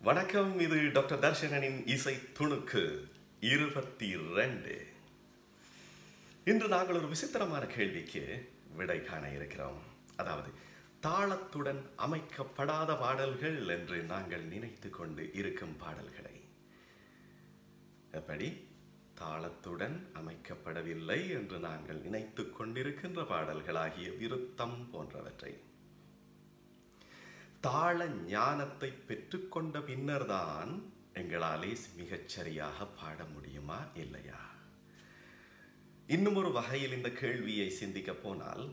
வணக்கம் இது டாக்டர் தர்ஷனனின் இசை துணுக்கு இருபத்தி ரெண்டு இன்று நாங்கள் ஒரு விசித்திரமான கேள்விக்கு விடை காண இருக்கிறோம் அதாவது தாளத்துடன் அமைக்கப்படாத பாடல்கள் என்று நாங்கள் நினைத்து கொண்டு இருக்கும் பாடல்களை எப்படி தாளத்துடன் அமைக்கப்படவில்லை என்று நாங்கள் நினைத்து கொண்டிருக்கின்ற பாடல்களாகிய விருத்தம் போன்றவற்றை தாள ஞானத்தை பெற்றுக்கொண்ட பின்னர்தான் எங்களாலே மிகச் சரியாக பாட முடியுமா இல்லையா இன்னும் ஒரு வகையில் இந்த கேள்வியை சிந்திக்க போனால்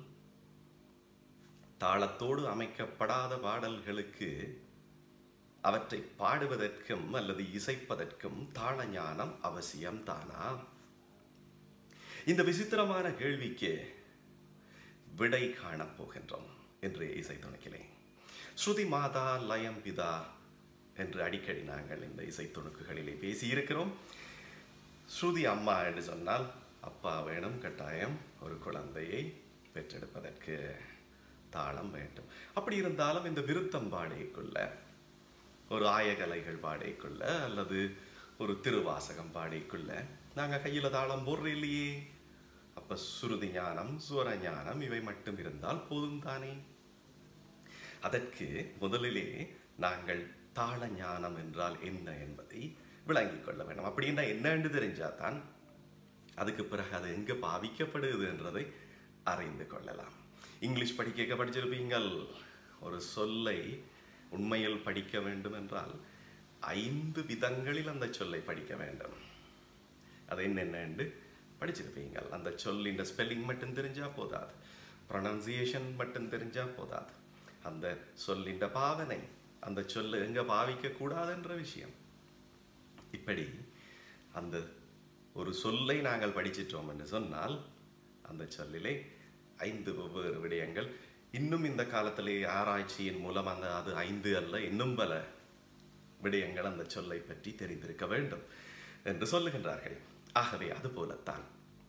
தாளத்தோடு அமைக்கப்படாத பாடல்களுக்கு அவற்றை பாடுவதற்கும் அல்லது இசைப்பதற்கும் தாள ஞானம் அவசியம் தானா இந்த விசித்திரமான கேள்விக்கு விடை காணப் போகின்றோம் என்று இசை துணுக்கிலே ஸ்ருதி மாதா லயம் பிதா என்று அடிக்கடி நாங்கள் இந்த இசை துணுக்குகளிலே பேசியிருக்கிறோம் ஸ்ருதி அம்மா என்று சொன்னால் அப்பா வேணும் கட்டாயம் ஒரு குழந்தையை பெற்றெடுப்பதற்கு தாளம் வேண்டும் அப்படி இருந்தாலும் இந்த விருத்தம் பாடைக்குள்ள ஒரு ஆயகலைகள் பாடைக்குள்ள அல்லது ஒரு திருவாசகம் பாடைக்குள்ள நாங்கள் கையில் தாளம் போடுற இல்லையே அப்ப சுருதி ஞானம் சுவர ஞானம் இவை மட்டும் இருந்தால் போதும் தானே அதற்கு முதலிலே நாங்கள் தாள ஞானம் என்றால் என்ன என்பதை விளங்கிக் கொள்ள வேண்டும் அப்படின்னா என்னன்னு தெரிஞ்சாதான் அதுக்கு பிறகு அது எங்க பாவிக்கப்படுது என்றதை அறிந்து கொள்ளலாம் இங்கிலீஷ் படிக்க படிச்சிருப்பீங்கள் ஒரு சொல்லை உண்மையில் படிக்க வேண்டும் என்றால் ஐந்து விதங்களில் அந்த சொல்லை படிக்க வேண்டும் அது என்னென்னு படிச்சிருப்பீங்கள் அந்த சொல்லின் ஸ்பெல்லிங் மட்டும் தெரிஞ்சா போதாது ப்ரொனன்சியேஷன் மட்டும் தெரிஞ்சா போதாது அந்த சொல்லின் பாவனை அந்த சொல்ல எங்க பாவிக்க கூடாதுன்ற விஷயம் இப்படி அந்த ஒரு சொல்லை நாங்கள் படிச்சிட்டோம் என்று சொன்னால் அந்த சொல்லிலே ஐந்து வெவ்வேறு விடயங்கள் இன்னும் இந்த காலத்திலே ஆராய்ச்சியின் மூலம் அந்த அது ஐந்து அல்ல இன்னும் பல விடயங்கள் அந்த சொல்லை பற்றி தெரிந்திருக்க வேண்டும் என்று சொல்லுகின்றார்கள் ஆகவே அது போலத்தான்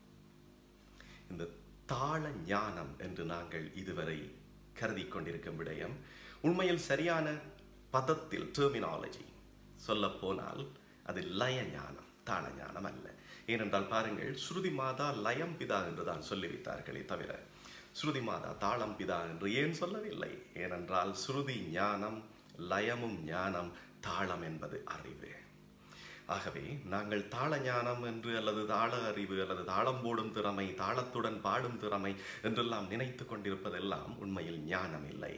இந்த தாள ஞானம் என்று நாங்கள் இதுவரை கருதி கொண்டிருக்கும் விடயம் உண்மையில் சரியான பதத்தில் டெர்மினாலஜி சொல்ல போனால் அது லய ஞானம் தாள ஞானம் அல்ல ஏனென்றால் பாருங்கள் ஸ்ருதி மாதா லயம் பிதா என்று தான் சொல்லி வைத்தார்களே தவிர ஸ்ருதி மாதா தாளம் பிதா என்று ஏன் சொல்லவில்லை ஏனென்றால் ஸ்ருதி ஞானம் லயமும் ஞானம் தாளம் என்பது அறிவு ஆகவே நாங்கள் தாள ஞானம் என்று அல்லது தாள அறிவு அல்லது தாளம் போடும் திறமை தாளத்துடன் பாடும் திறமை என்றெல்லாம் நினைத்து கொண்டிருப்பதெல்லாம் உண்மையில் ஞானம் இல்லை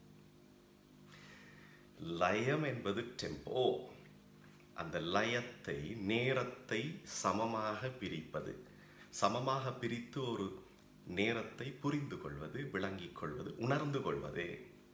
லயம் என்பது டெம்போ அந்த லயத்தை நேரத்தை சமமாக பிரிப்பது சமமாக பிரித்து ஒரு நேரத்தை புரிந்து கொள்வது விளங்கிக் கொள்வது உணர்ந்து கொள்வது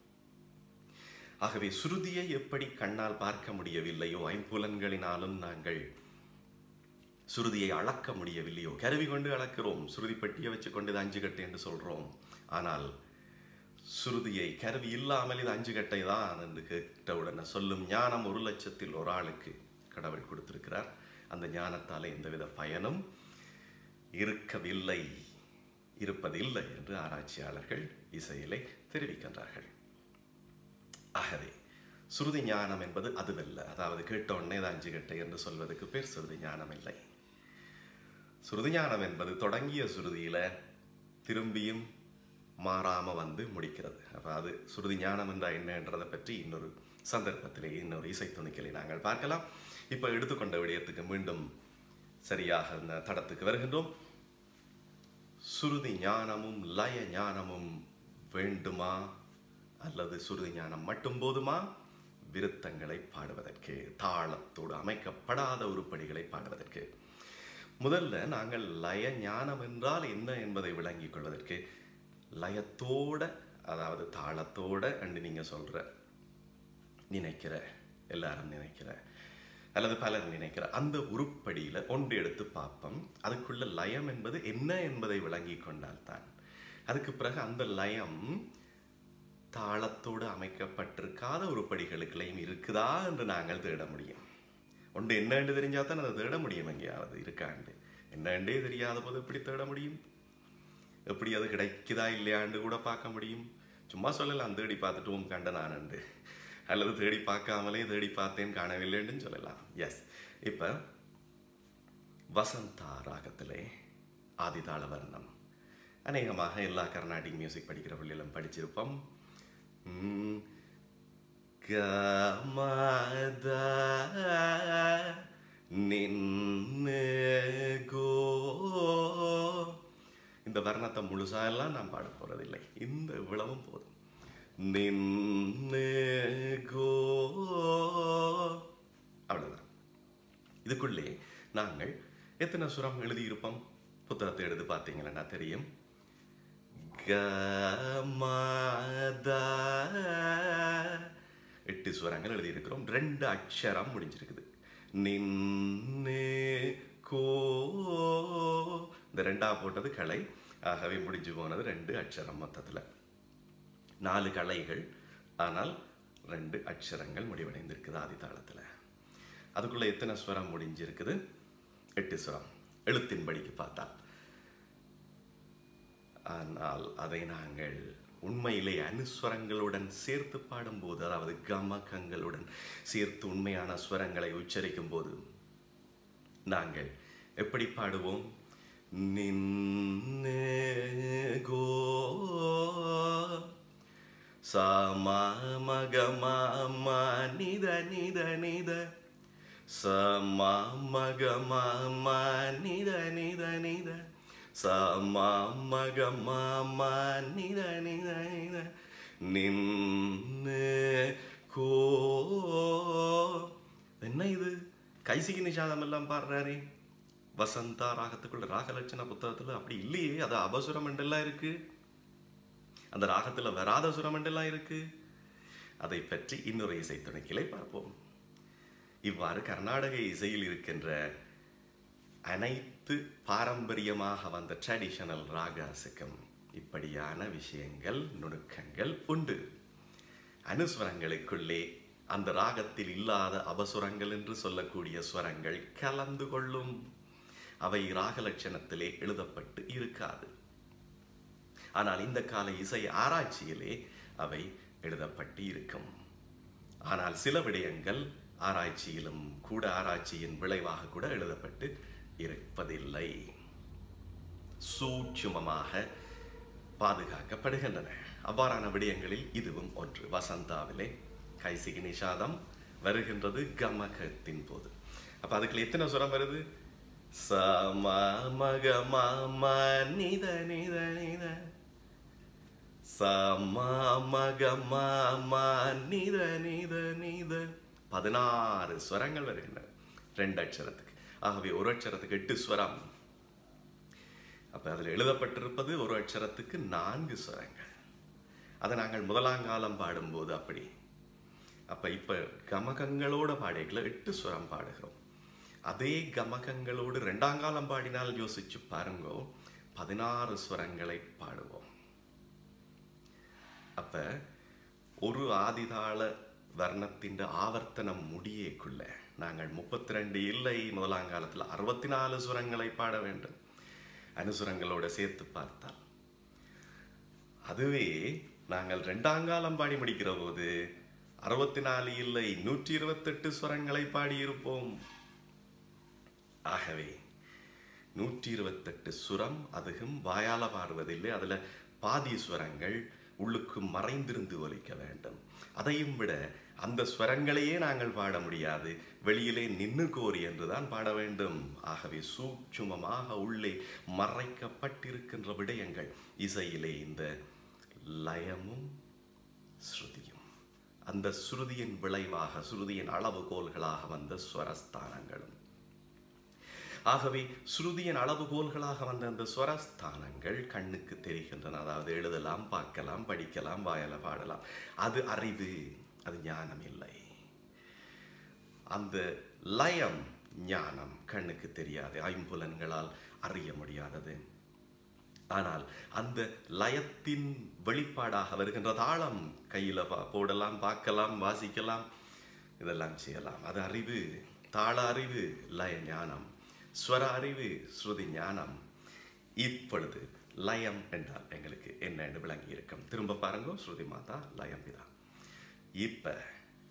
ஆகவே சுருதியை எப்படி கண்ணால் பார்க்க முடியவில்லையோ ஐம்புலன்களினாலும் நாங்கள் சுருதியை அளக்க முடியவில்லையோ கருவி கொண்டு அளக்கிறோம் சுருதி பெட்டியை வச்சு கொண்டு இது அஞ்சு கட்டை என்று சொல்றோம் ஆனால் சுருதியை கருவி இல்லாமல் இது அஞ்சு கட்டை தான் என்று கேட்டவுடனே சொல்லும் ஞானம் ஒரு லட்சத்தில் ஒரு ஆளுக்கு கடவுள் கொடுத்திருக்கிறார் அந்த ஞானத்தாலே எந்தவித பயனும் இருக்கவில்லை இருப்பதில்லை என்று ஆராய்ச்சியாளர்கள் இசையிலே தெரிவிக்கின்றார்கள் ஆகவே சுருதி ஞானம் என்பது அதுவல்ல அதாவது கேட்ட உடனே அஞ்சு கட்டை என்று சொல்வதற்கு பேர் சுருதி ஞானம் இல்லை சுருதி ஞானம் என்பது தொடங்கிய சுருதியில திரும்பியும் மாறாம வந்து முடிக்கிறது அப்ப அது சுருதி ஞானம் என்றால் என்னன்றதை பற்றி இன்னொரு சந்தர்ப்பத்திலே இன்னொரு இசை துணிக்கலை நாங்கள் பார்க்கலாம் இப்ப எடுத்துக்கொண்ட விடயத்துக்கு மீண்டும் சரியாக இந்த தடத்துக்கு வருகின்றோம் சுருதி ஞானமும் லய ஞானமும் வேண்டுமா அல்லது சுருதி ஞானம் மட்டும் போதுமா விருத்தங்களை பாடுவதற்கு தாளத்தோடு அமைக்கப்படாத உருப்படிகளை பாடுவதற்கு முதல்ல நாங்கள் லய ஞானம் என்றால் என்ன என்பதை விளங்கிக் கொள்வதற்கு லயத்தோட அதாவது தாளத்தோட அண்டு நீங்க சொல்ற நினைக்கிற எல்லாரும் நினைக்கிற அல்லது பலர் நினைக்கிற அந்த உருப்படியில ஒன்று எடுத்து பார்ப்போம் அதுக்குள்ள லயம் என்பது என்ன என்பதை விளங்கி கொண்டால்தான் அதுக்கு பிறகு அந்த லயம் தாளத்தோடு அமைக்கப்பட்டிருக்காத உருப்படிகளுக்குள்ளையும் இருக்குதா என்று நாங்கள் தேட முடியும் ஒன்று என்னன்னு தெரிஞ்சா தான் அதை தேட முடியும் எங்கேயாவது இருக்காண்டு என்னண்டே தெரியாத போது எப்படி தேட முடியும் எப்படி அது கிடைக்குதா இல்லையாண்டு கூட பார்க்க முடியும் சும்மா சொல்லலாம் தேடி பார்த்துட்டு உன் கண்ட நானண்டு அல்லது தேடி பார்க்காமலே தேடி பார்த்தேன் காணவில்லைன்னு சொல்லலாம் எஸ் இப்போ வசந்தா ராகத்திலே ஆதிதாள வர்ணம் அநேகமாக எல்லா கர்நாடிக் மியூசிக் படிக்கிற பிள்ளைகளும் படிச்சிருப்போம் ம், கமத நின்னு கோ இந்த வர்ணத்தை முழுசா எல்லாம் நான் பாட போறதில்லை இந்த இவ்வளவும் போதும் நின்னு கோ அவ்வளவுதான் இதுக்குள்ளே நாங்கள் எத்தனை சுரம் எழுதியிருப்போம் புத்தகத்தை எடுத்து பார்த்தீங்கன்னா தெரியும் கமத எட்டு சுரங்கள் எழுதியிருக்கிறோம் ரெண்டு அக்ஷரம் முடிஞ்சிருக்குது நின்னு கோ இந்த ரெண்டா போட்டது கலை ஆகவே முடிஞ்சு போனது ரெண்டு அக்ஷரம் மொத்தத்தில் நாலு கலைகள் ஆனால் ரெண்டு அக்ஷரங்கள் முடிவடைந்திருக்குது ஆதிதாளத்தில் அதுக்குள்ள எத்தனை ஸ்வரம் முடிஞ்சிருக்குது எட்டு ஸ்வரம் எழுத்தின்படிக்கு பார்த்தால் ஆனால் அதை நாங்கள் உண்மையிலே அனுஸ்வரங்களுடன் சேர்த்து பாடும்போது அதாவது கமகங்களுடன் சேர்த்து உண்மையான ஸ்வரங்களை உச்சரிக்கும் போது நாங்கள் எப்படி பாடுவோம் நின்னு கோ சமமகம நித நித நித சமமகம நித நித நித சமமகம நித நித நித நின்னு கோ என்ன இது கைசிகி நிஷாதம் எல்லாம் பாடுறாரே வசந்தா ராகத்துக்குள்ள ராகலட்சண புத்தகத்துல அப்படி இல்லையே அது அபசுரம் எல்லாம் இருக்கு அந்த ராகத்துல வராத சுரமண்டெல்லாம் இருக்கு அதை பற்றி இன்னொரு இசை துணைக்கிளை பார்ப்போம் இவ்வாறு கர்நாடக இசையில் இருக்கின்ற அனைத்து பாரம்பரியமாக வந்த ட்ரெடிஷனல் ராகாஸுக்கும் இப்படியான விஷயங்கள் நுணுக்கங்கள் உண்டு அனுஸ்வரங்களுக்குள்ளே அந்த ராகத்தில் இல்லாத அபசுரங்கள் என்று சொல்லக்கூடிய ஸ்வரங்கள் கலந்து கொள்ளும் அவை ராகலட்சணத்திலே எழுதப்பட்டு இருக்காது ஆனால் இந்த கால இசை ஆராய்ச்சியிலே அவை எழுதப்பட்டு இருக்கும் ஆனால் சில விடயங்கள் ஆராய்ச்சியிலும் கூட ஆராய்ச்சியின் விளைவாக கூட எழுதப்பட்டு இருப்பதில்லை சூட்சுமமாக பாதுகாக்கப்படுகின்றன அவ்வாறான விடயங்களில் இதுவும் ஒன்று வசந்தாவிலே கைசிகி நிஷாதம் வருகின்றது கமகத்தின் போது அப்ப அதுக்குள்ள எத்தனை சுரம் வருது சம மக ம நித நித நித சம மக ம நித நித நித பதினாறு ஸ்வரங்கள் வருகின்றன ரெண்டு அக்ஷரத்துக்கு ஆகவே ஒரு அக்ஷரத்துக்கு எட்டு ஸ்வரம் அப்ப அதில் எழுதப்பட்டிருப்பது ஒரு அக்ஷரத்துக்கு நான்கு ஸ்வரங்கள் அதை நாங்கள் முதலாங்காலம் பாடும்போது அப்படி அப்ப இப்ப கமகங்களோட பாடிக்கல எட்டு ஸ்வரம் பாடுகிறோம் அதே கமகங்களோடு ரெண்டாங்காலம் பாடினால் யோசிச்சு பாருங்க பதினாறு ஸ்வரங்களை பாடுவோம் அப்ப ஒரு ஆதிதாள வர்ணத்தின் ஆவர்த்தனம் முடியேக்குள்ள நாங்கள் முப்பத்தி ரெண்டு இல்லை முதலாங்காலத்தில் அறுபத்தி நாலு சுரங்களை பாட வேண்டும் அனுசுரங்களோட சேர்த்து பார்த்தால் அதுவே நாங்கள் ரெண்டாங்காலம் பாடி முடிக்கிற போது அறுபத்தி நாலு இல்லை நூற்றி இருபத்தெட்டு ஸ்வரங்களை பாடியிருப்போம் ஆகவே நூற்றி இருபத்தெட்டு சுரம் அதுவும் வாயால பாடுவதில்லை அதுல பாதி ஸ்வரங்கள் உள்ளுக்கு மறைந்திருந்து ஒலிக்க வேண்டும் அதையும் விட அந்த ஸ்வரங்களையே நாங்கள் பாட முடியாது வெளியிலே நின்னு கோரி என்றுதான் பாட வேண்டும் ஆகவே சூட்சுமமாக உள்ளே மறைக்கப்பட்டிருக்கின்ற விடயங்கள் இசையிலே இந்த லயமும் ஸ்ருதியும் அந்த ஸ்ருதியின் விளைவாக ஸ்ருதியின் அளவுகோல்களாக வந்த ஸ்வரஸ்தானங்களும் ஆகவே ஸ்ருதியின் அளவுகோல்களாக வந்த அந்த ஸ்வரஸ்தானங்கள் கண்ணுக்கு தெரிகின்றன அதாவது எழுதலாம் பார்க்கலாம் படிக்கலாம் வாயல பாடலாம் அது அறிவு அது ஞானம் இல்லை அந்த லயம் ஞானம் கண்ணுக்கு தெரியாது ஐம்புலன்களால் அறிய முடியாதது ஆனால் அந்த லயத்தின் வெளிப்பாடாக வருகின்ற தாளம் கையில பா- போடலாம் பார்க்கலாம் வாசிக்கலாம் இதெல்லாம் செய்யலாம் அது அறிவு தாள அறிவு லய ஞானம் ஸ்வர அறிவு ஸ்ருதி ஞானம் இப்பொழுது லயம் என்றால் எங்களுக்கு என்னன்னு விளங்கி இருக்கும் திரும்ப பாருங்க ஸ்ருதி மாதா லயம் பிதா இப்ப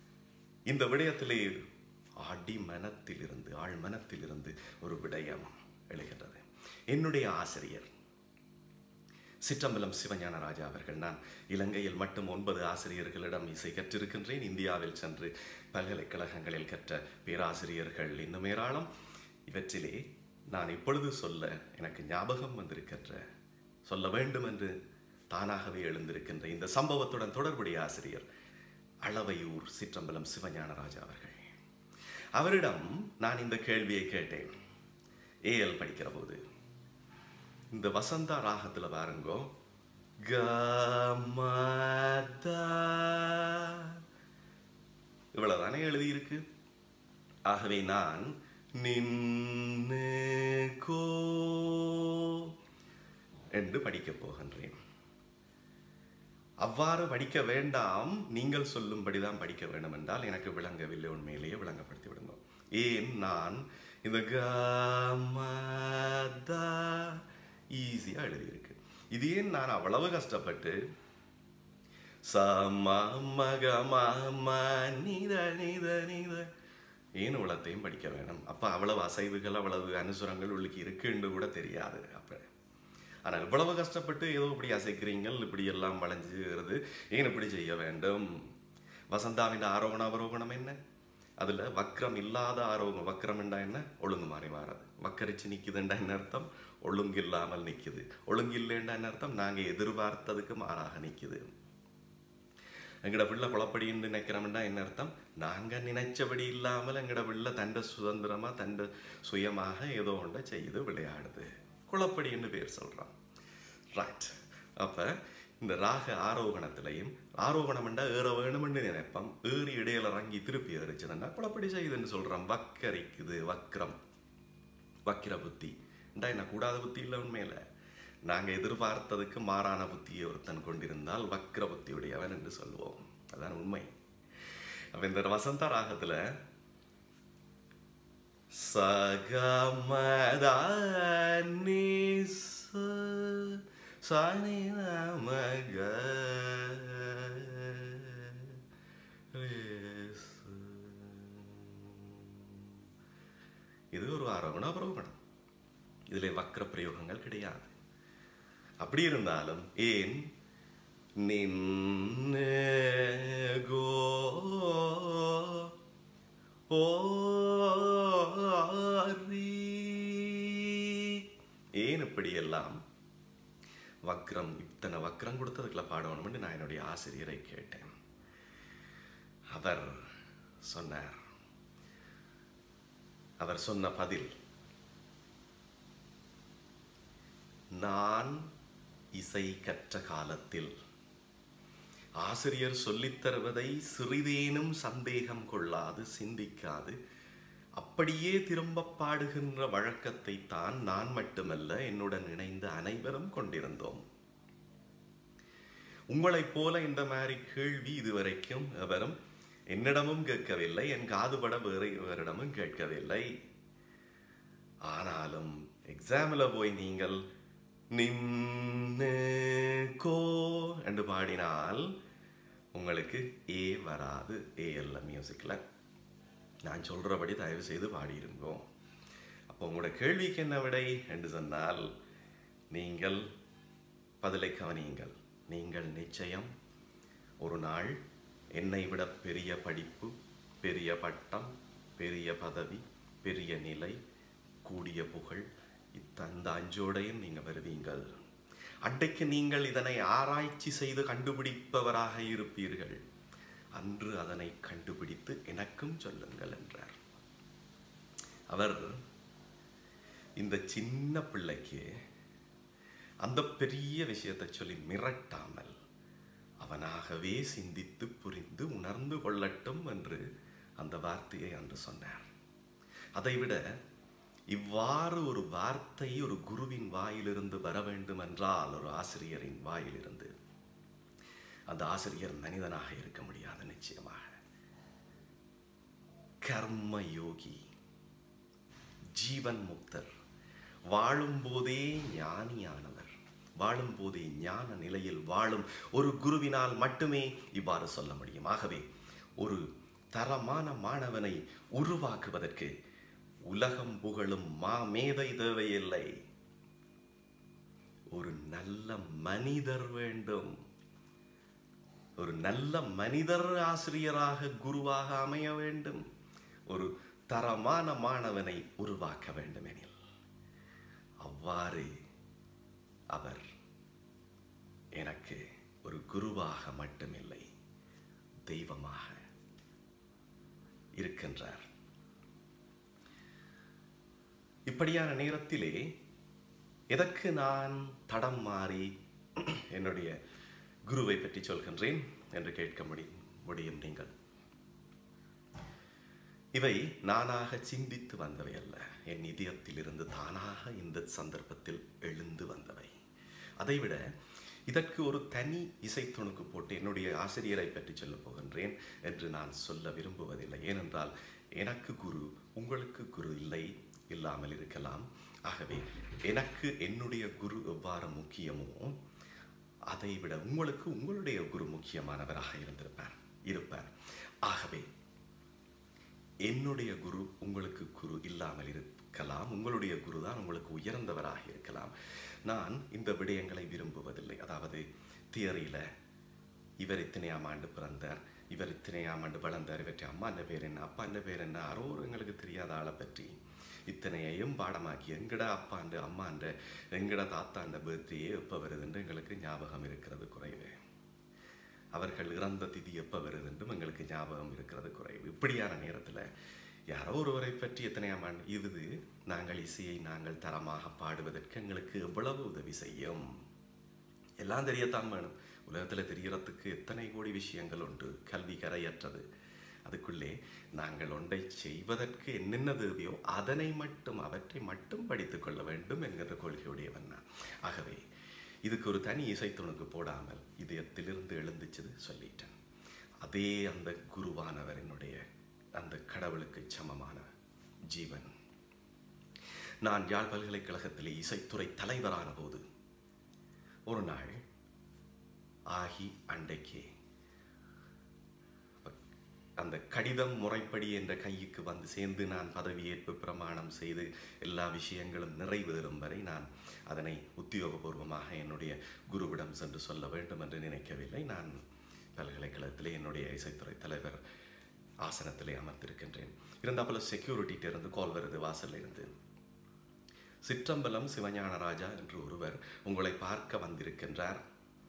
இந்த விடயத்திலே அடிமனத்திலிருந்து ஆழ்மனத்திலிருந்து ஒரு விடயம் எழுகின்றது என்னுடைய ஆசிரியர் சிற்றம்பலம் சிவஞானராஜா அவர்கள் நான் இலங்கையில் மட்டும் ஒன்பது ஆசிரியர்களிடம் இசை கற்றிருக்கின்றேன் இந்தியாவில் சென்று பல்கலைக்கழகங்களில் கற்ற பேராசிரியர்கள் இன்னும் ஏராளம் இவற்றிலே நான் இப்பொழுது சொல்ல எனக்கு ஞாபகம் வந்திருக்கின்ற சொல்ல வேண்டும் என்று தானாகவே எழுந்திருக்கின்ற இந்த சம்பவத்துடன் தொடர்புடைய ஆசிரியர் அளவையூர் சிற்றம்பலம் சிவஞானராஜா அவர்கள் அவரிடம் நான் இந்த கேள்வியை கேட்டேன் ஏஎல் படிக்கிற போது இந்த வசந்தா ராகத்துல பாருங்கோ கமதா இவ்வளவுதானே எழுதியிருக்கு ஆகவே நான் நின்னு கோ என்று படிக்கப் போகின்றேன் அவ்வாறு படிக்க வேண்டாம் நீங்கள் சொல்லும்படிதான் படிக்க வேண்டும் என்றால் எனக்கு விளங்கவில்லை உண்மையிலேயே விளங்கப்படுத்தி விடுங்க ஏன் நான் இந்த கமதா ஈஸியா எழுதியிருக்கு இது ஏன் நான் அவ்வளவு கஷ்டப்பட்டு சம நீத நீத நீத ஏன் இவ்வளத்தையும் படிக்க வேணும் அப்ப அவ்வளவு அசைவுகள் அவ்வளவு அனுசுரங்கள் உள்ளுக்கு இருக்குன்னு கூட தெரியாது அப்ப ஆனால் இவ்வளவு கஷ்டப்பட்டு ஏதோ இப்படி அசைக்கிறீங்கள் இப்படி எல்லாம் வளைஞ்சுகிறது ஏன் இப்படி செய்ய வேண்டும் வசந்தாவின் ஆரோகண அவரோகணம் என்ன அதுல வக்ரம் இல்லாத ஆரோகம் வக்ரம் என்றா என்ன ஒழுங்கு மாறி மாறாது வக்கரிச்சு நிக்குதுண்டா என்ன அர்த்தம் ஒழுங்கு இல்லாமல் நிக்குது ஒழுங்கு இல்லைண்டா என்ன அர்த்தம் நாங்க எதிர்பார்த்ததுக்கு மாறாக நிக்குது எங்கட பிள்ளை குழப்படின்னு நினைக்கிறோம்னா என்ன அர்த்தம் நாங்க நினைச்சபடி இல்லாமல் எங்கட பிள்ளை தண்ட சுதந்திரமா தண்ட சுயமாக ஏதோ ஒன்றை செய்து விளையாடுது குழப்படின்னு பேர் சொல்றான் ரைட் அப்ப இந்த ராக ஆரோகணத்திலையும் ஆரோகணம் என்றா ஏற வேணும்னு நினைப்போம் ஏறி இடையில இறங்கி திருப்பி எரிச்சதுன்னா குழப்படி செய்யுதுன்னு சொல்றான் வக்கரிக்குது வக்ரம் வக்கிர புத்தி என்றா என்ன கூடாத புத்தி இல்லை உண்மையில நாங்க எதிர்பார்த்ததுக்கு மாறான புத்தியை ஒருத்தன் கொண்டிருந்தால் வக்ர புத்தியுடையவன் என்று சொல்வோம் அதான் உண்மை அப்ப இந்த வசந்த ராகத்துல சகமதானி சனி நமக இது ஒரு ஆரோகண அவரோகணம் இதுல வக்ர பிரயோகங்கள் கிடையாது அப்படி இருந்தாலும் ஏன் நின்னு கோ ஏன் இப்படியெல்லாம் வக்ரம் இத்தனை வக்ரம் கொடுத்ததுக்குள்ள பாடணும்னு நான் என்னுடைய ஆசிரியரை கேட்டேன் அவர் சொன்னார் அவர் சொன்ன பதில் நான் இசை கற்ற காலத்தில் ஆசிரியர் சொல்லித் தருவதை சிறிதேனும் சந்தேகம் கொள்ளாது சிந்திக்காது அப்படியே திரும்ப பாடுகின்ற வழக்கத்தை தான் நான் மட்டுமல்ல என்னுடன் இணைந்த அனைவரும் கொண்டிருந்தோம் உங்களைப் போல இந்த மாதிரி கேள்வி இதுவரைக்கும் எவரும் என்னிடமும் கேட்கவில்லை என் காதுபட வேறு எவரிடமும் கேட்கவில்லை ஆனாலும் எக்ஸாமில் போய் நீங்கள் நின்னு கோ என்று பாடினால் உங்களுக்கு ஏ வராது ஏ அல்ல மியூசிக்ல நான் சொல்றபடி தயவு செய்து பாடியிருங்கோ அப்போ உங்களோட கேள்விக்கு என்ன விடை என்று சொன்னால் நீங்கள் பதிலை கவனியுங்கள் நீங்கள் நிச்சயம் ஒரு நாள் என்னை விட பெரிய படிப்பு பெரிய பட்டம் பெரிய பதவி பெரிய நிலை கூடிய புகழ் இத்தந்த அஞ்சோடையும் நீங்க வருவீங்கள் அன்றைக்கு நீங்கள் இதனை ஆராய்ச்சி செய்து கண்டுபிடிப்பவராக இருப்பீர்கள் அன்று அதனை கண்டுபிடித்து எனக்கும் சொல்லுங்கள் என்றார் அவர் இந்த சின்ன பிள்ளைக்கு அந்த பெரிய விஷயத்தை சொல்லி மிரட்டாமல் அவனாகவே சிந்தித்து புரிந்து உணர்ந்து கொள்ளட்டும் என்று அந்த வார்த்தையை அன்று சொன்னார் அதைவிட இவ்வாறு ஒரு வார்த்தை ஒரு குருவின் வாயிலிருந்து வர வேண்டும் என்றால் ஒரு ஆசிரியரின் வாயிலிருந்து அந்த ஆசிரியர் மனிதனாக இருக்க முடியாது நிச்சயமாக கர்ம யோகி ஜீவன் முக்தர் வாழும்போதே ஞானியானவர் வாழும்போதே ஞான நிலையில் வாழும் ஒரு குருவினால் மட்டுமே இவ்வாறு சொல்ல முடியும் ஆகவே ஒரு தரமான மாணவனை உருவாக்குவதற்கு உலகம் புகழும் மாமேதை தேவையில்லை ஒரு நல்ல மனிதர் வேண்டும் ஒரு நல்ல மனிதர் ஆசிரியராக குருவாக அமைய வேண்டும் ஒரு தரமான மாணவனை உருவாக்க வேண்டும் எனில் அவ்வாறு அவர் எனக்கு ஒரு குருவாக மட்டுமில்லை தெய்வமாக இருக்கின்றார் இப்படியான நேரத்திலே எதற்கு நான் தடம் மாறி என்னுடைய குருவை பற்றி சொல்கின்றேன் என்று கேட்க முடியும் முடியும் நீங்கள் இவை நானாக சிந்தித்து வந்தவை அல்ல என் இதயத்திலிருந்து தானாக இந்த சந்தர்ப்பத்தில் எழுந்து வந்தவை அதைவிட இதற்கு ஒரு தனி இசைத்துணுக்கு போட்டு என்னுடைய ஆசிரியரை பற்றி சொல்லப் போகின்றேன் என்று நான் சொல்ல விரும்புவதில்லை ஏனென்றால் எனக்கு குரு உங்களுக்கு குரு இல்லை இல்லாமல் இருக்கலாம் ஆகவே எனக்கு என்னுடைய குரு எவ்வாறு முக்கியமோ அதை விட உங்களுக்கு உங்களுடைய குரு முக்கியமானவராக இருந்திருப்பார் இருப்பார் ஆகவே என்னுடைய குரு உங்களுக்கு குரு இல்லாமல் இருக்கலாம் உங்களுடைய குரு தான் உங்களுக்கு உயர்ந்தவராக இருக்கலாம் நான் இந்த விடயங்களை விரும்புவதில்லை அதாவது தியரியில் இவர் இத்தனையாம் ஆண்டு பிறந்தார் இவர் இத்தனையாம் ஆண்டு வளர்ந்தார் இவற்றை அம்மா அந்த பேர் என்ன அப்பா அந்த பேர் என்ன அரோ எங்களுக்கு தெரியாத ஆளை பற்றி இத்தனையையும் பாடமாக்கி எங்கட அப்பாண்டு அம்மாண்ட எங்கட தாத்தாண்ட பர்த்டேயே எப்போ வருதுன்னு எங்களுக்கு ஞாபகம் இருக்கிறது குறைவு அவர்கள் இறந்த திதி எப்போ வருதுன்றும் எங்களுக்கு ஞாபகம் இருக்கிறது குறைவு இப்படியான நேரத்தில் யாரோ ஒருவரை பற்றி எத்தனையாம் ஆண்டு இது நாங்கள் இசையை நாங்கள் தரமாக பாடுவதற்கு எங்களுக்கு எவ்வளவு உதவி செய்யும் எல்லாம் தெரியத்தான் வேணும் உலகத்தில் தெரியறதுக்கு எத்தனை கோடி விஷயங்கள் உண்டு கல்வி கரையற்றது அதுக்குள்ளே நாங்கள் ஒன்றை செய்வதற்கு என்னென்ன தேவையோ அதனை மட்டும் அவற்றை மட்டும் படித்துக் கொள்ள வேண்டும் என்கிற கொள்கையுடையவன் நான் ஆகவே இதுக்கு ஒரு தனி இசைத்துணுக்கு போடாமல் இதயத்திலிருந்து எழுந்துச்சது சொல்லிட்டேன் அதே அந்த குருவானவர் என்னுடைய அந்த கடவுளுக்கு சமமான ஜீவன் நான் யாழ் பல்கலைக்கழகத்திலே இசைத்துறை தலைவரான போது ஒரு நாள் ஆகி அண்டைக்கே அந்த கடிதம் முறைப்படி என்ற கைக்கு வந்து சேர்ந்து நான் பதவியேற்பு பிரமாணம் செய்து எல்லா விஷயங்களும் நிறைவேறும் வரை நான் அதனை உத்தியோகபூர்வமாக என்னுடைய குருவிடம் சென்று சொல்ல வேண்டும் என்று நினைக்கவில்லை நான் பல்கலைக்கழகத்திலே என்னுடைய இசைத்துறை தலைவர் ஆசனத்திலே அமர்ந்திருக்கின்றேன் இருந்தாப்பல செக்யூரிட்டிகிட்ட இருந்து கால் வருது வாசல்ல இருந்து சிற்றம்பலம் சிவஞானராஜா என்று ஒருவர் உங்களை பார்க்க வந்திருக்கின்றார்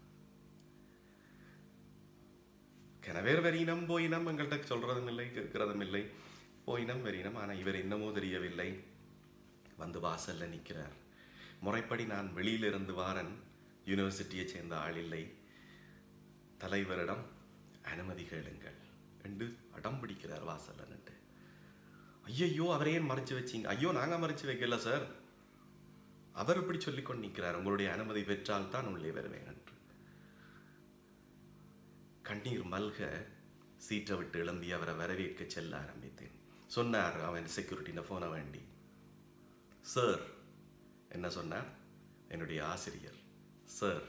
கனவேர் வெறினம் போயினம் எங்கள்கிட்ட சொல்றதும் இல்லை கேட்கிறதும் இல்லை போயினம் வெறினம் ஆனால் இவர் என்னமோ தெரியவில்லை வந்து வாசல்ல நிற்கிறார் முறைப்படி நான் வெளியிலிருந்து வாரன் யூனிவர்சிட்டியை சேர்ந்த ஆள் இல்லை தலைவரிடம் அனுமதி கேளுங்கள் என்று அடம் பிடிக்கிறார் வாசல்ல நின்று ஐயையோ அவரே ஏன் மறைச்சு வச்சீங்க ஐயோ நாங்க மறைச்சு வைக்கல சார் அவர் இப்படி சொல்லிக் கொண்டு நிற்கிறார் உங்களுடைய அனுமதி பெற்றால் தான் உள்ளே வருவேன் என்று கண்ணீர் மல்க சீட்டை விட்டு எழும்பி அவரை வரவேற்க செல்ல ஆரம்பித்தேன் சொன்னார் அவன் செக்யூரிட்டின ஃபோனை வேண்டி சார் என்ன சொன்னார் என்னுடைய ஆசிரியர் சார்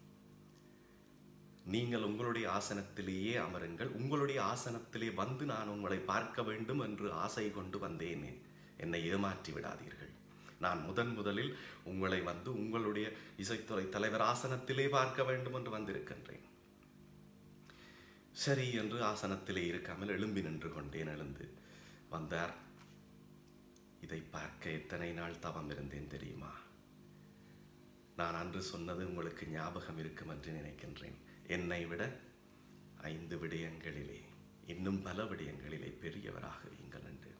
நீங்கள் உங்களுடைய ஆசனத்திலேயே அமருங்கள் உங்களுடைய ஆசனத்திலே வந்து நான் உங்களை பார்க்க வேண்டும் என்று ஆசை கொண்டு வந்தேன் என்னை ஏமாற்றி விடாதீர்கள் நான் முதன் முதலில் உங்களை வந்து உங்களுடைய இசைத்துறை தலைவர் ஆசனத்திலே பார்க்க வேண்டும் என்று வந்திருக்கின்றேன் சரி என்று ஆசனத்திலே இருக்காமல் எழும்பி நின்று கொண்டேன் எழுந்து வந்தார் இதை பார்க்க எத்தனை நாள் தவம் இருந்தேன் தெரியுமா நான் அன்று சொன்னது உங்களுக்கு ஞாபகம் இருக்கும் என்று நினைக்கின்றேன் என்னை விட ஐந்து விடயங்களிலே இன்னும் பல விடயங்களிலே பெரியவராகுவீங்கள் என்று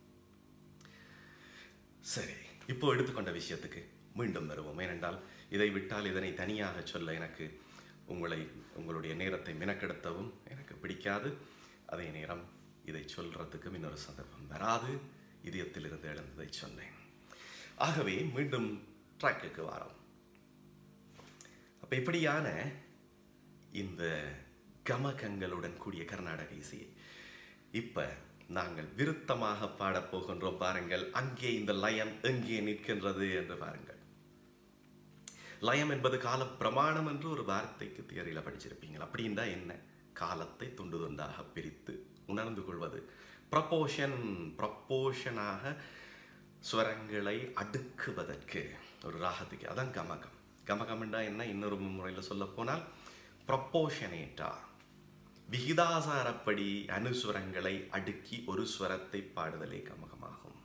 சரி இப்போ எடுத்துக்கொண்ட விஷயத்துக்கு மீண்டும் வருவோம் ஏனென்றால் இதை விட்டால் இதனை தனியாக சொல்ல எனக்கு உங்களை உங்களுடைய நேரத்தை மினக்கெடுத்தவும் எனக்கு பிடிக்காது அதே நேரம் இதை சொல்றதுக்கும் இன்னொரு சந்தர்ப்பம் வராது இதயத்திலிருந்து எழுந்ததை சொன்னேன் ஆகவே மீண்டும் ட்ராக்குக்கு வரோம் அப்ப இப்படியான இந்த கமகங்களுடன் கூடிய கர்நாடக இசையை இப்ப நாங்கள் விருத்தமாக பாடப் போகின்றோம் பாருங்கள் அங்கே இந்த லயம் எங்கே நிற்கின்றது என்று பாருங்கள் லயம் என்பது கால பிரமாணம் என்று ஒரு வார்த்தைக்கு தியரியில் படிச்சிருப்பீங்க அப்படின்னா என்ன காலத்தை துண்டு துண்டாக பிரித்து உணர்ந்து கொள்வது ப்ரப்போஷன் ப்ரப்போஷனாக ஸ்வரங்களை அடுக்குவதற்கு ஒரு ராகத்துக்கு அதான் கமகம் கமகம்ண்டா என்ன இன்னொரு முறையில் சொல்ல போனால் ப்ரப்போஷனேட்டா விகிதாசாரப்படி அனுஸ்வரங்களை அடுக்கி ஒரு ஸ்வரத்தை பாடுதலே கமகமாகும்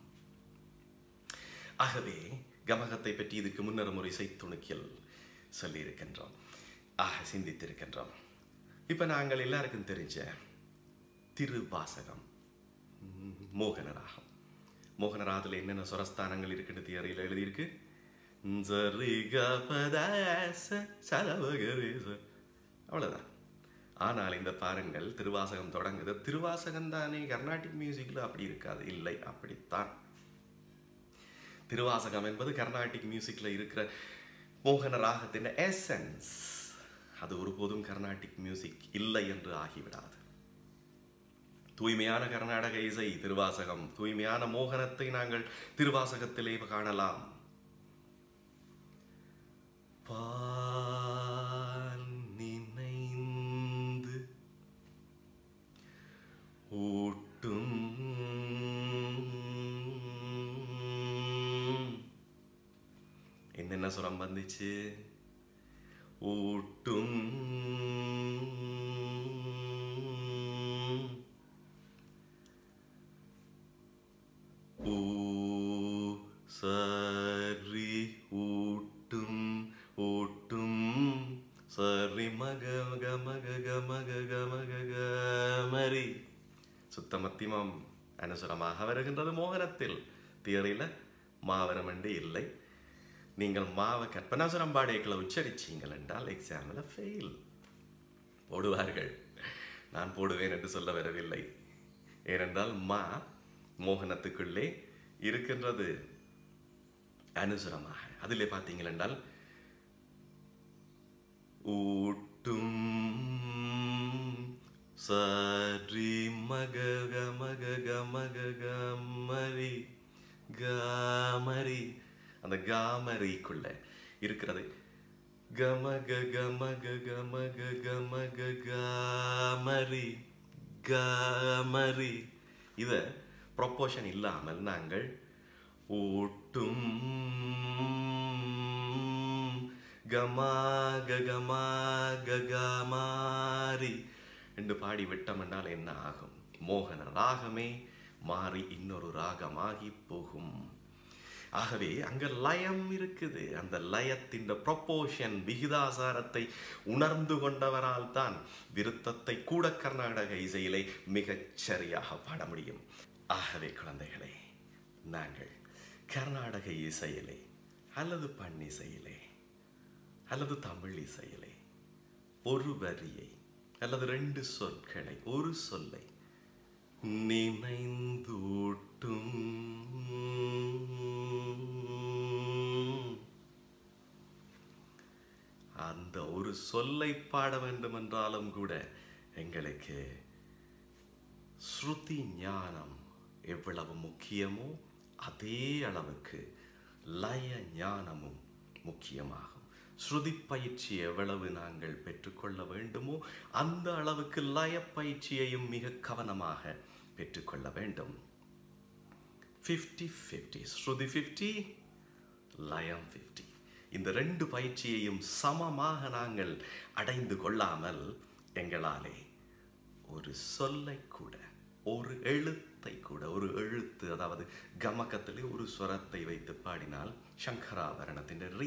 ஆகவே கமகத்தை பற்றி இதுக்கு முன்னர் ஒரு இசைத்துணுக்கில் சொல்லியிருக்கின்றோம் ஆக சிந்தித்திருக்கின்றோம் இப்போ நாங்கள் எல்லாருக்கும் தெரிஞ்ச திருவாசகம் ம், மோகனராகம் மோகனராகத்தில் என்னென்ன சுரஸ்தானங்கள் இருக்குன்னு தியரியில் எழுதியிருக்கு ஜரிகபதாச சலவகரேச. அவ்வளவுதான் ஆனால் இந்த பாருங்கள் திருவாசகம் தொடங்குது திருவாசகம் தானே கர்நாடிக் மியூசிக்கில் அப்படி இருக்காது இல்லை அப்படித்தான் திருவாசகம் என்பது கர்நாடிக் மியூசிக்ல இருக்கிற மோகன ராகத்தின் எசன்ஸ் அது ஒருபோதும் கர்நாடிக் மியூசிக் இல்லை என்று ஆகிவிடாது தூய்மையான கர்நாடக இசை திருவாசகம் தூய்மையான மோகனத்தை நாங்கள் திருவாசகத்திலே காணலாம் பால் நினைந்து ஊட்டும் என்னென்ன சுரம் வந்துச்சு ஊட்டும் ஊ சரி ஊட்டும் ஊட்டும் சரி மக மக மக க மக க மக க மரி சுத்தமத்திமம் அனுசுரமாக வருகின்றது மோகனத்தில் தியரியில் மாவரம் என்று இல்லை நீங்கள் மாவை கற்பனாசுரம் பாடைகளை உச்சரிச்சீங்கள் என்றால் எக்ஸாமில் ஃபெயில் போடுவார்கள் நான் போடுவேன் என்று சொல்ல வரவில்லை ஏனென்றால் மா மோகனத்துக்குள்ளே இருக்கின்றது அனுசுரமாக அதிலே பார்த்தீங்கள் என்றால் ஊட்டும் சரி மக க மக க மக கமரி காமரி அந்த காமரிக்குள்ள இருக்கிறது கமக கமக கமக கமக காமரி காமரி இத ப்ரொப்போஷன் இல்லாமல் நாங்கள் ஊட்டும் கமாக கமாக கமாரி என்று பாடி விட்டோம் என்றால் என்ன ஆகும் மோகன ராகமே மாறி இன்னொரு ராகமாகி போகும் ஆகவே அங்க லயம் இருக்குது அந்த லயத்தின் ப்ரொப்போஷன் விகிதாசாரத்தை உணர்ந்து கொண்டவரால் தான் விருத்தத்தை கூட கர்நாடக இசையிலே மிகச் சரியாக பாட முடியும் ஆகவே குழந்தைகளே நாங்கள் கர்நாடக இசையிலே அல்லது பண்ணிசையிலே அல்லது தமிழ் இசையிலே ஒரு வரியை அல்லது ரெண்டு சொற்களை ஒரு சொல்லை நினைந்தூட்டும் அந்த ஒரு சொல்லை பாட வேண்டும் என்றாலும் கூட எங்களுக்கு ஸ்ருதி ஞானம் எவ்வளவு முக்கியமோ அதே அளவுக்கு லய ஞானமும் முக்கியமாகும் ஸ்ருதி பயிற்சி எவ்வளவு நாங்கள் பெற்றுக்கொள்ள வேண்டுமோ அந்த அளவுக்கு லய பயிற்சியையும் மிக கவனமாக பெற்றுக்கொள்ள வேண்டும் ஃபிஃப்டி ஃபிஃப்டி ஸ்ருதி ஃபிஃப்டி லயம் ஃபிஃப்டி இந்த ரெண்டு பயிற்சியையும் சமமாக நாங்கள் அடைந்து கொள்ளாமல் எங்களாலே ஒரு சொல்லை கூட ஒரு எழுத்தை கூட ஒரு எழுத்து அதாவது கமக்கத்திலே ஒரு ஸ்வரத்தை வைத்து பாடினால் சங்கராபரணத்தின் ரீ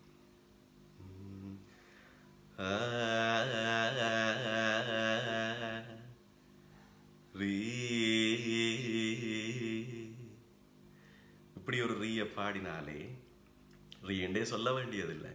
ரீ இப்படி ஒரு ரீயை பாடினாலே ரீண்டே சொல்ல வேண்டியதில்லை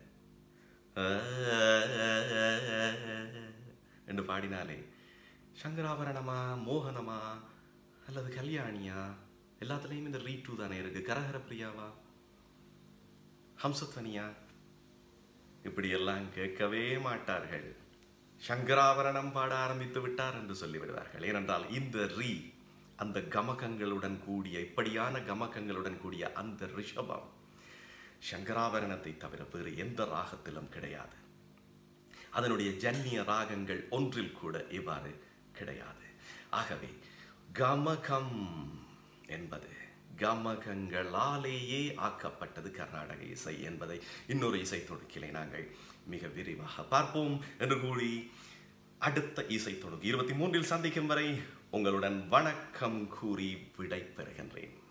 என்று பாடினாலே சங்கராபரணமா மோகனமா அல்லது கல்யாணியா எல்லாத்துலேயும் இந்த ரீ டூ தானே இருக்கு கரஹர பிரியாவா ஹம்சத்வனியா இப்படி எல்லாம் கேட்கவே மாட்டார்கள் சங்கராபரணம் பாட ஆரம்பித்து விட்டார் என்று சொல்லிவிடுவார்கள் ஏனென்றால் இந்த ரீ அந்த கமகங்களுடன் கூடிய இப்படியான கமகங்களுடன் கூடிய அந்த ரிஷபம் சங்கராபரணத்தை தவிர வேறு எந்த ராகத்திலும் கிடையாது அதனுடைய ஜன்னிய ராகங்கள் ஒன்றில் கூட இவ்வாறு கிடையாது ஆகவே கமகம் என்பது கமகங்களாலேயே ஆக்கப்பட்டது கர்நாடக இசை என்பதை இன்னொரு இசை தொடுக்கிலே நாங்கள் மிக விரிவாக பார்ப்போம் என்று கூறி அடுத்த இசை தொடுக்கு இருபத்தி மூன்றில் சந்திக்கும் வரை உங்களுடன் வணக்கம் கூறி விடை பெறுகின்றேன்